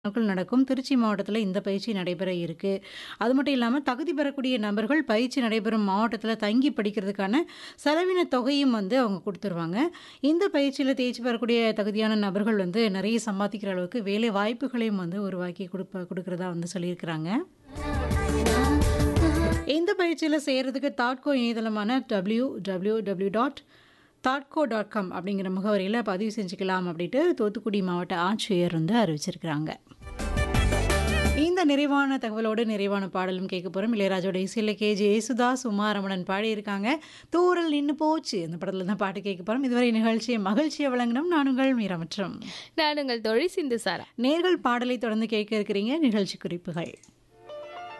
நாட்கள் நடக்கும். திருச்சி மாவட்டத்தில இந்த பயிற்சி நடைபெற இருக்கு. அது மட்டும் இல்லாம தகுதி பெறக்கூடிய நபர்கள் பயிற்சி நடைபெறும் மாவட்டத்தில தங்கி படிக்கிறதுக்கான செலவின தொகையும் வந்து அவங்க குடுத்துருவாங்க. இந்த பயிற்சியில தேர்ச்சி பெறக்கூடிய தகுதியான நபர்கள் வந்து நெறைய சம்பாதிக்கிற அளவுக்கு வேலை வாய்ப்புகளையும் வந்து உருவாக்கி குடுப்ப குடுக்கிறதா வந்து சொல்லியிருக்கிறாங்க. இந்த பயிற்சியில சேர்றதுக்கு தாட்கோ இணையதளமான www.தாட்கோ.com அப்படிங்கிற முகவரியில பதிவு செஞ்சுக்கலாம் அப்படின்ட்டு தூத்துக்குடி மாவட்ட ஆட்சியர் வந்து அறிவிச்சிருக்கிறாங்க. இந்த நிறைவான தகவலோடு நிறைவான பாடலும் கேட்க போறோம். இளையராஜாவோட இசையில கே.ஜே. யேசுதாஸ், உமா ரமணன் பாடியிருக்காங்க. "தூறல் நின்னு போச்சு" அந்த படத்துல தான் பாட்டு கேட்க போறோம். இதுவரை நிகழ்ச்சியை மகிழ்ச்சியா வழங்கினோம் நான் உங்கள் மீரா மற்றும் நான் உங்கள் தோழி சிந்து சாரா. நேர்கள் பாடலை தொடர்ந்து கேட்க இருக்கிறீங்க நிகழ்ச்சி குறிப்புகள்.